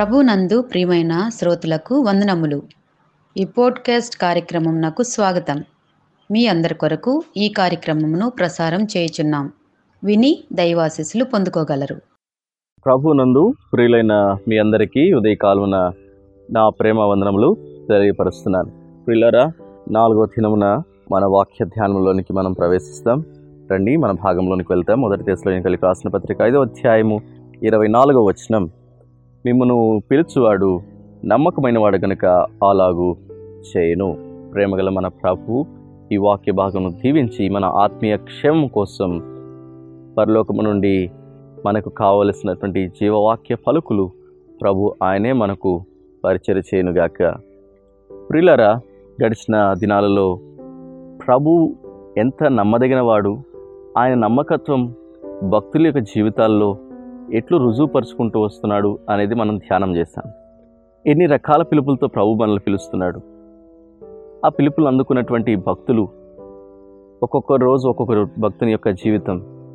ప్రభునందు ప్రియమైన శ్రోతలకు వందనములు ఈ పోడ్కాస్ట్ కార్యక్రమం నాకు స్వాగతం మీ అందరి కొరకు ఈ కార్యక్రమమును ప్రసారం చేయుచున్నాం విని దైవాశీస్సులు పొందుకోగలరు ప్రభునందు ప్రియులైన మీ అందరికీ ఉదయకాలమున నా ప్రేమ వందనములు తెలియపరుస్తున్నాను ప్రియులరా నాలుగో దినమున మన వాక్య ధ్యానంలోనికి మనం ప్రవేశిస్తాం రండి మన భాగంలోనికి వెళ్తాం మొదటి దశలో కలిగి రాసిన పత్రిక ఐదో అధ్యాయము ఇరవై నాలుగో వచనం మిమ్మను పిలుచువాడు నమ్మకమైన వాడు గనుక అలాగు చేయను ప్రేమగల మన ప్రభు ఈ వాక్య భాగమును దీవించి మన ఆత్మీయ క్షేమం కోసం పరలోకము నుండి మనకు కావలసినటువంటి జీవవాక్య పలుకులు ప్రభు ఆయనే మనకు పరిచయ చేయనుగాక ప్రిలరా గడిచిన దినాలలో ప్రభు ఎంత నమ్మదగిన వాడు ఆయన నమ్మకత్వం భక్తుల యొక్క జీవితాల్లో ఎట్లు రుజువుపరుచుకుంటూ వస్తున్నాడు అనేది మనం ధ్యానం చేస్తాం ఎన్ని రకాల పిలుపులతో ప్రభు మనల్ని పిలుస్తున్నాడు ఆ పిలుపులు అందుకున్నటువంటి భక్తులు ఒక్కొక్క రోజు ఒక్కొక్క భక్తుని యొక్క జీవితం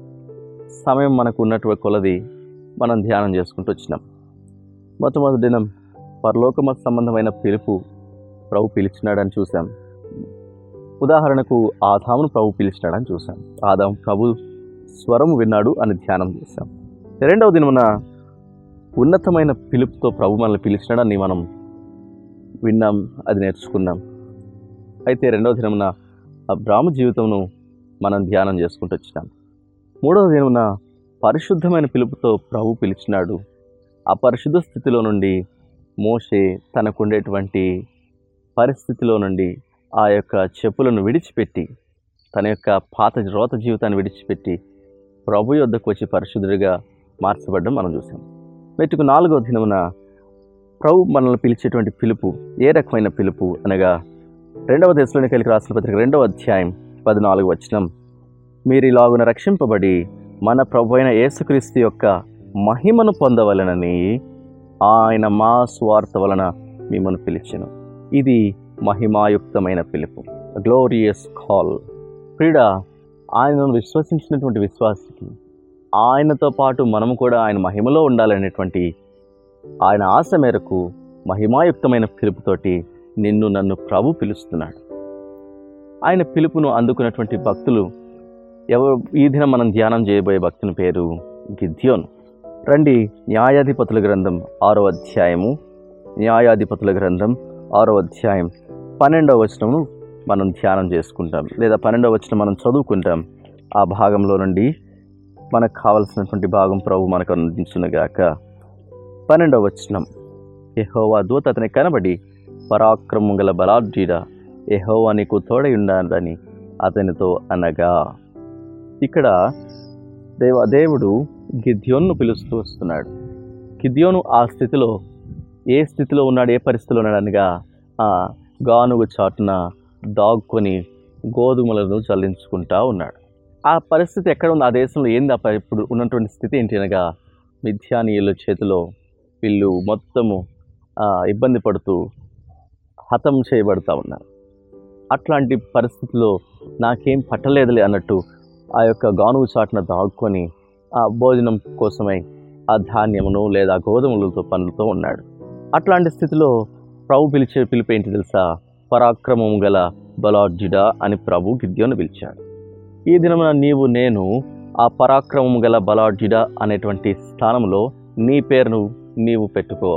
సమయం మనకు ఉన్నటువంటి కొలది మనం ధ్యానం చేసుకుంటూ వచ్చినాం మొట్టమొదటి దినం పరలోకమ సంబంధమైన పిలుపు ప్రభు పిలిచినాడని చూసాం ఉదాహరణకు ఆదామును ప్రభు పిలిచినాడని చూసాం ఆదాం ప్రభు స్వరము విన్నాడు అని ధ్యానం చేశాం రెండవ దినమున ఉన్నతమైన పిలుపుతో ప్రభు మనల్ని పిలిచినాడని మనం విన్నాం అది నేర్చుకున్నాం అయితే రెండవ దినమున అబ్రాహ్మ జీవితంను మనం ధ్యానం చేసుకుంటూ వచ్చినాం మూడవ దినమున పరిశుద్ధమైన పిలుపుతో ప్రభు పిలిచినాడు ఆ పరిశుద్ధ స్థితిలో నుండి మోషే తనకుండేటువంటి పరిస్థితిలో నుండి ఆ యొక్క చెప్పులను విడిచిపెట్టి తన యొక్క పాత రోత జీవితాన్ని విడిచిపెట్టి ప్రభు యొద్దకు వచ్చి పరిశుద్ధుడిగా మార్చబడ్డం మనం చూసాం మెట్టుకు నాలుగో దినమున ప్రభు మనల్ని పిలిచేటువంటి పిలుపు ఏ రకమైన పిలుపు అనగా రెండవ దశలోని కలిగి రాసిన పత్రిక రెండవ అధ్యాయం పద్నాలుగు వచనం మీరు ఇలాగున రక్షింపబడి మన ప్రభు అయిన యేసుక్రీస్తు యొక్క మహిమను పొందవలనని ఆయన మా స్వార్థ వలన మిమ్మల్ని పిలిచెను ఇది మహిమాయుక్తమైన పిలుపు గ్లోరియస్ కాల్ క్రీడ ఆయనను విశ్వసించినటువంటి విశ్వాసికి ఆయనతో పాటు మనము కూడా ఆయన మహిమలో ఉండాలనేటువంటి ఆయన ఆశ మేరకు మహిమాయుక్తమైన పిలుపుతోటి నిన్ను నన్ను ప్రభు పిలుస్తున్నాడు ఆయన పిలుపును అందుకున్నటువంటి భక్తులు ఎవరు ఈ దినం మనం ధ్యానం చేయబోయే భక్తుని పేరు గిద్యోన్ రండి న్యాయాధిపతుల గ్రంథం ఆరో అధ్యాయము న్యాయాధిపతుల గ్రంథం ఆరో అధ్యాయం పన్నెండవ వచనమును మనం ధ్యానం చేసుకుంటాం లేదా పన్నెండవ వచనం మనం చదువుకుంటాం ఆ భాగంలో నుండి మనకు కావలసినటువంటి భాగం ప్రభు మనకు అందించునుగాక పన్నెండవ వచనం ఎహోవా దూత అతని కనబడి పరాక్రమం గల బలాఢ్యుడ ఎహోవా నీకు తోడై ఉండాలని అతనితో అనగా ఇక్కడ దేవ దేవుడు గిద్యోన్ను పిలుస్తూ వస్తున్నాడు గిద్యోను ఆ స్థితిలో ఏ స్థితిలో ఉన్నాడు ఏ పరిస్థితిలో ఉన్నాడు అనగా ఆ గానుగు చాటున దాక్కుని గోధుమలను చల్లించుకుంటా ఉన్నాడు ఆ పరిస్థితి ఎక్కడ ఉంది ఆ దేశంలో ఏంది ఆ పరి- ఇప్పుడు ఉన్నటువంటి స్థితి ఏంటి అనగా మిథ్యానీయుల చేతిలో వీళ్ళు మొత్తము ఆ, ఇబ్బంది పడుతూ హతం చేయబడుతూ ఉన్నారు అట్లాంటి పరిస్థితిలో నాకేం పట్టలేదులే అన్నట్టు ఆ యొక్క గానుగు చాటున దాక్కొని ఆ భోజనం కోసమై ఆ ధాన్యమును లేదా గోధుమలతో పనులతో ఉన్నాడు అట్లాంటి స్థితిలో ప్రభు పిలిచే పిలుపు ఏంటి తెలుసా పరాక్రమం గల బలార్జుడా అని ప్రభు గిద్యోను పిలిచాడు ఈ దినమున నీవు నేను ఆ పరాక్రమం గల బలార్జుడా అనేటువంటి స్థానంలో నీ పేరును నీవు పెట్టుకో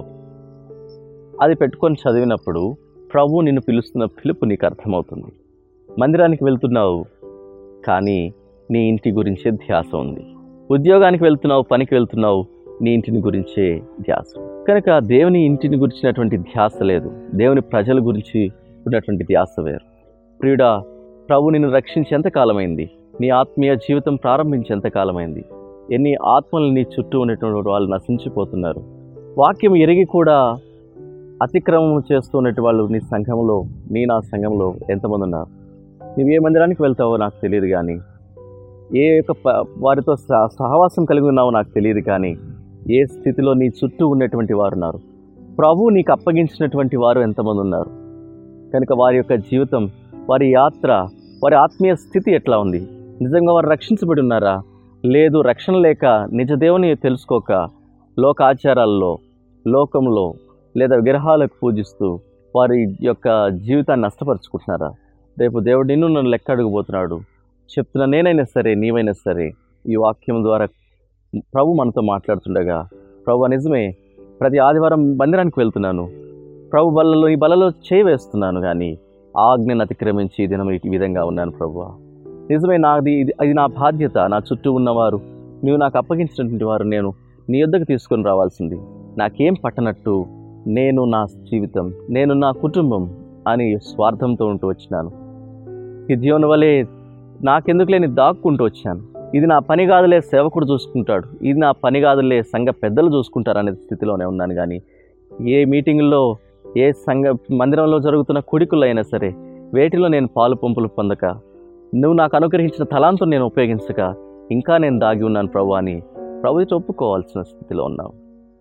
అది పెట్టుకొని చదివినప్పుడు ప్రభు నిన్ను పిలుస్తున్న పిలుపు నీకు అర్థమవుతుంది మందిరానికి వెళ్తున్నావు కానీ నీ ఇంటి గురించే ధ్యాస ఉంది ఉద్యోగానికి వెళ్తున్నావు పనికి వెళ్తున్నావు నీ ఇంటిని గురించే ధ్యాస కనుక దేవుని ఇంటిని గురించినటువంటి ధ్యాస లేదు దేవుని ప్రజల గురించి ఉన్నటువంటి ధ్యాస వేరు ప్రియుడా ప్రభు నిన్ను రక్షించి ఎంతకాలమైంది నీ ఆత్మీయ జీవితం ప్రారంభించి ఎంతకాలమైంది ఎన్ని ఆత్మలు నీ చుట్టూ ఉన్నటువంటి వాళ్ళు నశించిపోతున్నారు వాక్యం ఎరిగి కూడా అతిక్రమం చేస్తున్నటువంటి వాళ్ళు నీ సంఘంలో నీ నా సంఘంలో ఎంతమంది ఉన్నారు నువ్వు ఏ మందిరానికి వెళ్తావో నాకు తెలియదు కానీ ఏ యొక్క ప- వారితో సహ సహవాసం కలిగి ఉన్నావో నాకు తెలియదు కానీ ఏ స్థితిలో నీ చుట్టూ ఉన్నటువంటి వారు ఉన్నారు ప్రభు నీకు అప్పగించినటువంటి వారు ఎంతమంది ఉన్నారు కనుక వారి యొక్క జీవితం వారి యాత్ర వారి ఆత్మీయ స్థితి ఎట్లా ఉంది నిజంగా వారు రక్షించబడి ఉన్నారా లేదు రక్షణ లేక నిజ దేవుని తెలుసుకోక లోక ఆచారాల్లో లోకంలో లేదా విగ్రహాలకు పూజిస్తూ వారి యొక్క జీవితాన్ని నష్టపరుచుకుంటున్నారా రేపు దేవుడు నిన్ను నన్ను లెక్క అడుగుపోతున్నాడు చెప్తున్నా నేనైనా సరే నీవైనా సరే ఈ వాక్యం ద్వారా ప్రభు మనతో మాట్లాడుతుండగా ప్రభు నిజమే ప్రతి ఆదివారం మందిరానికి వెళ్తున్నాను ప్రభు బలలో ఈ బలలో చేయి వేస్తున్నాను కానీ ఆజ్ఞను అతిక్రమించి ఈ దినం ఈ విధంగా ఉన్నాను ప్రభు నిజమే నాది ఇది అది నా బాధ్యత నా చుట్టూ ఉన్నవారు నీవు నాకు అప్పగించినటువంటి వారు నేను నీ యొద్దకు తీసుకొని రావాల్సింది నాకేం పట్టనట్టు నేను నా జీవితం నేను నా కుటుంబం అని స్వార్థంతో ఉంటూ వచ్చినాను గిద్యోను వలె నాకెందుకు లేని దాక్కుంటూ వచ్చాను ఇది నా పని కాదులే సేవకుడు చూసుకుంటాడు ఇది నా పని కాదులే సంఘ పెద్దలు చూసుకుంటారు అనే స్థితిలోనే ఉన్నాను కానీ ఏ మీటింగుల్లో ఏ సంఘ మందిరంలో జరుగుతున్న కుడికులు అయినా సరే వేటిలో నేను పాలు పంపులు పొందక నువ్వు నాకు అనుగ్రహించిన తలాంతం నేను ఉపయోగించక ఇంకా నేను దాగి ఉన్నాను ప్రభు అని ప్రభు ఒప్పుకోవాల్సిన స్థితిలో ఉన్నావు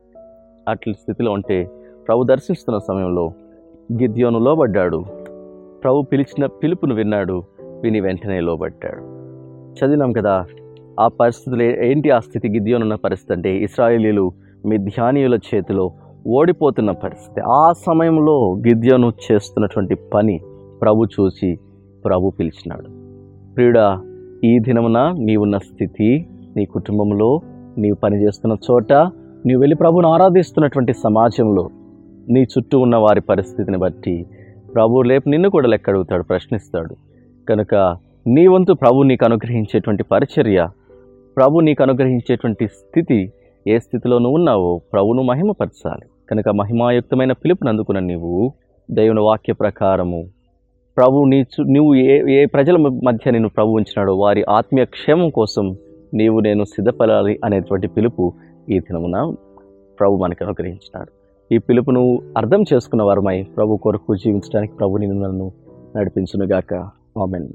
అట్ల స్థితిలో ఉంటే ప్రభు దర్శిస్తున్న సమయంలో గిద్యోను లోబడ్డాడు ప్రభు పిలిచిన పిలుపును విన్నాడు విని వెంటనే లోబడ్డాడు చదివినాం కదా ఆ పరిస్థితులు ఏ- ఏంటి ఆ స్థితి గిద్యోనున్న పరిస్థితి అంటే ఇస్రాయేలీలు మిథ్యానీయుల చేతిలో ఓడిపోతున్న పరిస్థితి ఆ సమయంలో గిద్యోను చేస్తున్నటువంటి పని ప్రభు చూసి ప్రభు పిలిచినాడు ప్రియుడా ఈ దినమున నీవున్న స్థితి నీ కుటుంబంలో నీవు పనిచేస్తున్న చోట నీవు వెళ్ళి ప్రభుని ఆరాధిస్తున్నటువంటి సమాజంలో నీ చుట్టూ ఉన్న వారి పరిస్థితిని బట్టి ప్రభు రేపు నిన్ను కూడా లెక్క అడుగుతాడు ప్రశ్నిస్తాడు కనుక నీ వంతు ప్రభు నీకు అనుగ్రహించేటువంటి పరిచర్య ప్రభు నీకు అనుగ్రహించేటువంటి స్థితి ఏ స్థితిలో నువ్వు ఉన్నావో ప్రభును మహిమపరచాలి కనుక మహిమాయుక్తమైన పిలుపుని అందుకున్న నీవు దేవుని వాక్య ప్రకారము ప్రభు నీ చు నువ్వు ఏ ఏ ప్రజల మధ్య నేను ప్రభు ఉంచినాడో వారి ఆత్మీయ క్షేమం కోసం నీవు నేను సిద్ధపడాలి అనేటువంటి పిలుపు ఈ దినమున ప్రభు మనకు అనుగ్రహించినాడు ఈ పిలుపును అర్థం చేసుకున్న వారమై ప్రభు కొరకు జీవించడానికి ప్రభు నిన్ను నన్ను నడిపించునుగాక ఆమెన్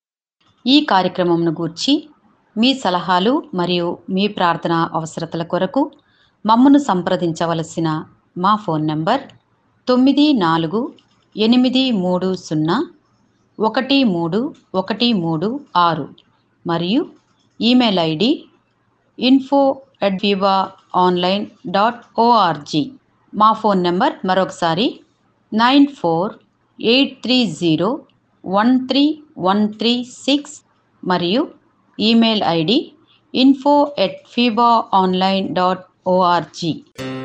ఈ కార్యక్రమంను గూర్చి మీ సలహాలు మరియు మీ ప్రార్థన అవసరతల కొరకు మమ్మను సంప్రదించవలసిన మా ఫోన్ నంబర్ తొమ్మిది నాలుగు ఎనిమిది మూడు సున్నా ఒకటి మూడు ఒకటి మూడు ఆరు మరియు email ID info at Viva online dot O R G మా ఫోన్ నెంబర్ మరొకసారి nine four eight three zero one three one three six మరియు email ID info at Viva online dot ORG